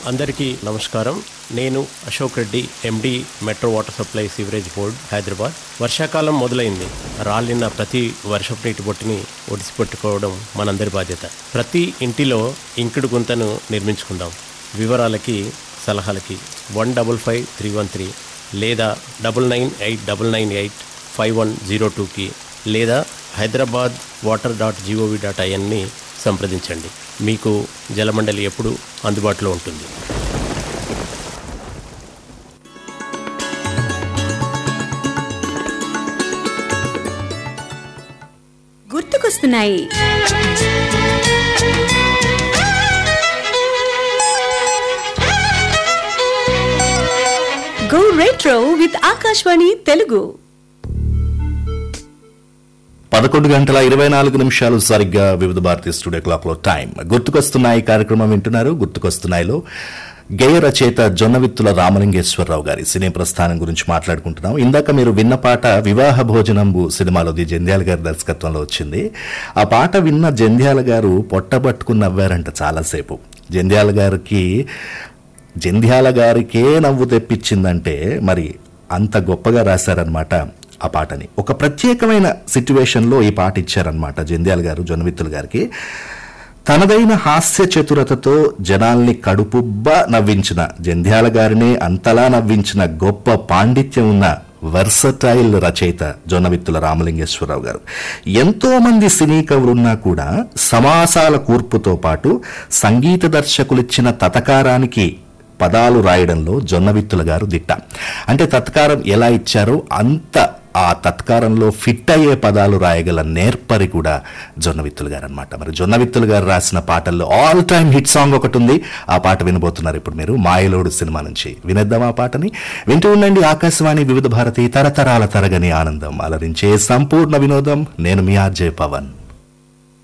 అందరికీ నమస్కారం నేను Ashok Reddy M D metro water supply sewerage board Hyderabad వర్షాకాలం మొదలైంది రాలిన ప్రతి వర్షపు నీటి బొట్టుని ఒడిసిపెట్టుకోవడం మనందరి బాధ్యత ప్రతి ఇంటిలో ఇంకుడు గుంతను నిర్మించుకుందాం వివరాలకి సలహాలకి one double five three one three లేదా double nine eight double nine eight five one zero టూకి లేదా Hyderabad water dot G O V dot ఐఎన్ని సంప్రదించండి మీకు జలమండలి ఎప్పుడు అందుబాటులో ఉంటుంది గుర్తుకొస్తున్నాయి go retro with Akashvani Telugu పదకొండు గంటల ఇరవై నాలుగు నిమిషాలు సరిగ్గా వివిధ భారతి స్టూడియో క్లాక్ లో టైం గుర్తుకొస్తున్నాయి కార్యక్రమం వింటున్నారు గుర్తుకొస్తున్నాయిలో గేయ రచయిత జొన్నవిత్తుల రామలింగేశ్వరరావు గారి సినీ ప్రస్థానం గురించి మాట్లాడుకుంటున్నాం ఇందాక మీరు విన్న పాట వివాహ భోజనంబు సినిమాలోది జంధ్యాల గారి దర్శకత్వంలో వచ్చింది ఆ పాట విన్న జంధ్యాల గారు పొట్టబట్టుకుని నవ్వారంట చాలాసేపు జంధ్యాల గారికి జంధ్యాల గారికే నవ్వు తెప్పించిందంటే మరి అంత గొప్పగా రాశారనమాట ఆ పాటని ఒక ప్రత్యేకమైన సిచ్యువేషన్లో ఈ పాట ఇచ్చారనమాట జంధ్యాల గారు జొన్నవిత్తుల గారికి తనదైన హాస్య చతురతతో జనాల్ని కడుపుబ్బ నవ్వించిన జంధ్యాల గారిని అంతలా నవ్వించిన గొప్ప పాండిత్యం ఉన్న వర్సటైల్ రచయిత జొన్నవిత్తుల రామలింగేశ్వరరావు గారు ఎంతో మంది సినీ కవులున్నా కూడా సమాసాల కూర్పుతో పాటు సంగీత దర్శకులిచ్చిన తతకారానికి పదాలు రాయడంలో జొన్నవిత్తుల గారు దిట్ట అంటే తత్కారం ఎలా ఇచ్చారో అంత ఆ తత్కారంలో ఫిట్ అయ్యే పదాలు రాయగల నేర్పరి కూడా జొన్నవిత్తులు గారు అనమాట మరి జొన్నవిత్తులు గారు రాసిన పాటల్లో ఆల్ టైమ్ హిట్ సాంగ్ ఒకటి ఉంది ఆ పాట వినబోతున్నారు ఇప్పుడు మీరు మాయలోడు సినిమా నుంచి వినేద్దాం ఆ పాటని వింటూ ఉండండి ఆకాశవాణి వివిధ భారతి తరతరాల తరగని ఆనందం అలరించే సంపూర్ణ వినోదం నేను మీ ఆర్జే పవన్